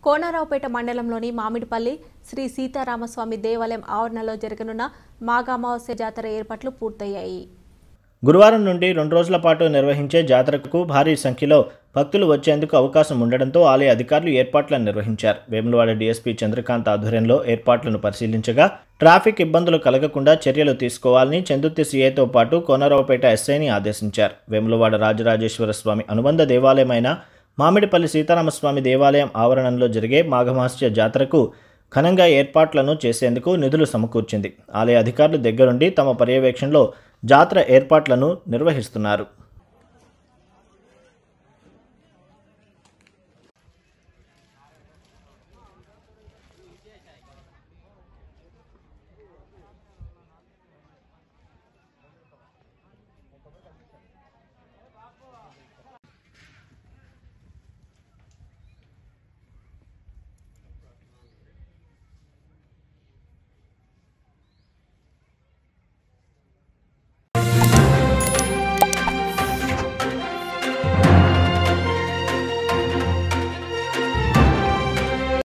కోనరావుపేట మండలంలోని మామిడిపల్లి శ్రీ సీతారామస్వామి దేవాలయం ఆవరణలో జరగనున్న మాఘామావాస్య జాతర ఏర్పాట్లు పూర్తయ్యాయి గురువారం నుండి రెండు రోజుల పాటు నిర్వహించే జాతరకు భారీ సంఖ్యలో భక్తులు వచ్చేందుకు అవకాశం ఉండడంతో ఆలయ అధికారులు ఏర్పాట్లను నిర్వహించారు వేములవాడ డీఎస్పీ చంద్రకాంత్ ఆధ్వర్యంలో ఏర్పాట్లను పరిశీలించగా ట్రాఫిక్ ఇబ్బందులు కలగకుండా చర్యలు తీసుకోవాలని చందుర్తి సీఐతో పాటు కోనరావుపేట ఎస్ఐని ఆదేశించారు వేములవాడ రాజరాజేశ్వర స్వామి అనుబంధ దేవాలయమైన మామిడిపల్లి సీతారామస్వామి దేవాలయం ఆవరణంలో జరిగే మాఘమాస్య జాతరకు ఘనంగా ఏర్పాట్లను చేసేందుకు నిధులు సమకూర్చింది ఆలయ అధికారులు దగ్గరుండి తమ పర్యవేక్షణలో జాతర ఏర్పాట్లను నిర్వహిస్తున్నారు